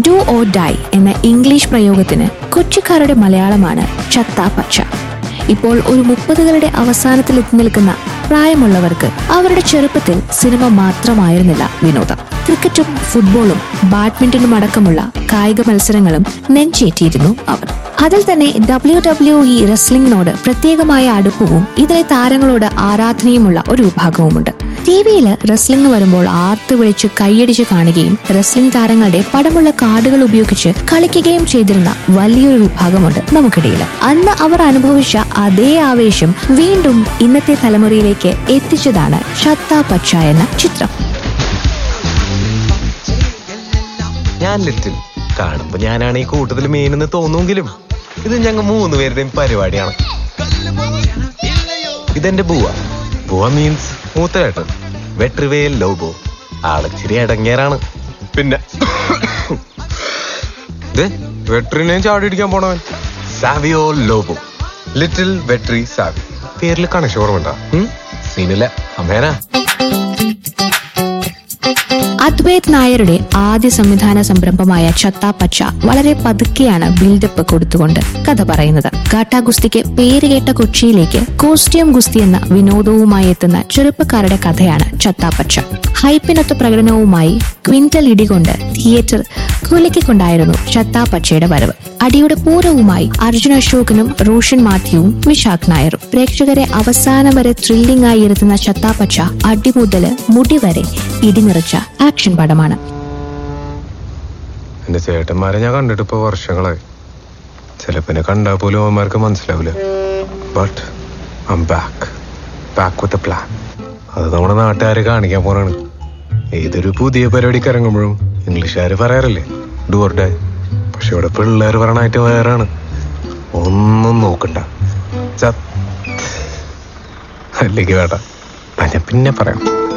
do or die എന്ന English പ്രയോഗത്തിന് കൊച്ചിക്കാരുടെ മലയാളമാണ് ചത്ത പച്ച ഇപ്പോൾ ഒരു മുപ്പതുകളുടെ അവസാനത്തിൽ എത്തി നിൽക്കുന്ന പ്രായമുള്ളവർക്ക് അവരുടെ ചെറുപ്പത്തിൽ സിനിമ മാത്രമായിരുന്നില്ല വിനോദം ക്രിക്കറ്റും ഫുട്ബോളും ബാഡ്മിന്റണും അടക്കമുള്ള കായിക മത്സരങ്ങളും നെഞ്ചേറ്റിയിരുന്നു അവർ അതിൽ തന്നെ ഡബ്ല്യു ഡബ്ല്യു ഇ റെസ്ലിംഗിനോട് പ്രത്യേകമായ അടുപ്പവും ഇതിലെ താരങ്ങളോട് ആരാധനയുമുള്ള ഒരു വിഭാഗവുമുണ്ട് ടി വിയിൽ റെസ്ലിംഗ് വരുമ്പോൾ ആർത്ത് വിളിച്ച് കൈയടിച്ച് കാണുകയും റെസ്ലിംഗ് താരങ്ങളുടെ പടമുള്ള കാർഡുകൾ ഉപയോഗിച്ച് കളിക്കുകയും ചെയ്തിരുന്ന വലിയൊരു വിഭാഗമുണ്ട് നമുക്കിടയിൽ അന്ന് അവർ അനുഭവിച്ച അതേ ആവേശം വീണ്ടും ഇന്നത്തെ തലമുറയിലേക്ക് എത്തിച്ചതാണ് ഷത്ത പച്ച എന്ന ചിത്രം ഞാൻ ലിറ്റിൽ കാണുമ്പോ ഞാനാണ് ഈ കൂട്ടത്തിൽ മെയിനെന്ന് തോന്നുമെങ്കിലും ഇത് ഞങ്ങൾ മൂന്ന് പേരുടെയും പരിപാടിയാണ് ഇതെന്റെ ബുവ ബുവ മീൻസ് മൂത്തരേട്ടൻ വെട്രിവേൽ ലോബോ ആളച്ചിരി അടങ്ങിയറാണ് പിന്നെ ഇത് വെട്രിനെയും ചാടിയിടിക്കാൻ പോണവൻ സാവിയോ ലോബോ ലിറ്റിൽ വെട്രി സാവി പേരിൽ കണക്ഷൻ ഓർമ്മ സീനില്ല അമ്മേനാ അദ്വൈത് നായരുടെ ആദ്യ സംവിധാന സംരംഭമായ ചത്ത പച്ച വളരെ പതുക്കെയാണ് ബിൽഡപ്പ് കൊടുത്തുകൊണ്ട് കഥ പറയുന്നത് ഗാട്ടാ ഗുസ്തിക്ക് പേരുകേട്ട കൊച്ചിയിലേക്ക് കോസ്റ്റ്യൂം ഗുസ്തി എന്ന വിനോദവുമായി എത്തുന്ന ചെറുപ്പക്കാരുടെ കഥയാണ് ചത്ത പച്ച ഹൈപ്പിനൊത്ത പ്രകടനവുമായി ക്വിന്റൽ ഇടികൊണ്ട് തിയേറ്റർ കുലുക്കിക്കൊണ്ടായിരുന്നു ചത്ത പച്ചയുടെ വരവ് അടിയുടെ പൂരവുമായി അർജുൻ അശോകനും റോഷൻ മാത്യുവും വിശാഖ് നായരും പ്രേക്ഷകരെ അവസാനം വരെ ത്രില്ലിംഗ് ആയി ഇരുത്തുന്ന ചത്താപ്പച്ച അടി മുതല് മുടി വരെ ഇടിനിറച്ച ആക്ഷൻ പടമാണ് എന്റെ ചേട്ടന്മാരെ ഞാൻ കണ്ടിട്ട് ഇപ്പൊ വർഷങ്ങളായി ചിലപ്പിനെ കണ്ടാൽ പോലും അവന്മാർക്ക് മനസ്സിലാവില്ല but I'm back back with plan അത് നമ്മുടെ നാട്ടുകാരെ കാണിക്കാൻ പോണാണ് ഏതൊരു പുതിയ പരിപാടിക്ക് ഇറങ്ങുമ്പോഴും ഇംഗ്ലീഷുകാർ പറയാറില്ലേ ഡൂർ ഡേ പക്ഷെ ഇവിടെ പിള്ളേർ പറയണായിട്ട് വേറാണ് ഒന്നും നോക്കണ്ട ചത്ത് അല്ലെങ്കിൽ വേണ്ട അത് ഞാൻ പിന്നെ പറയാം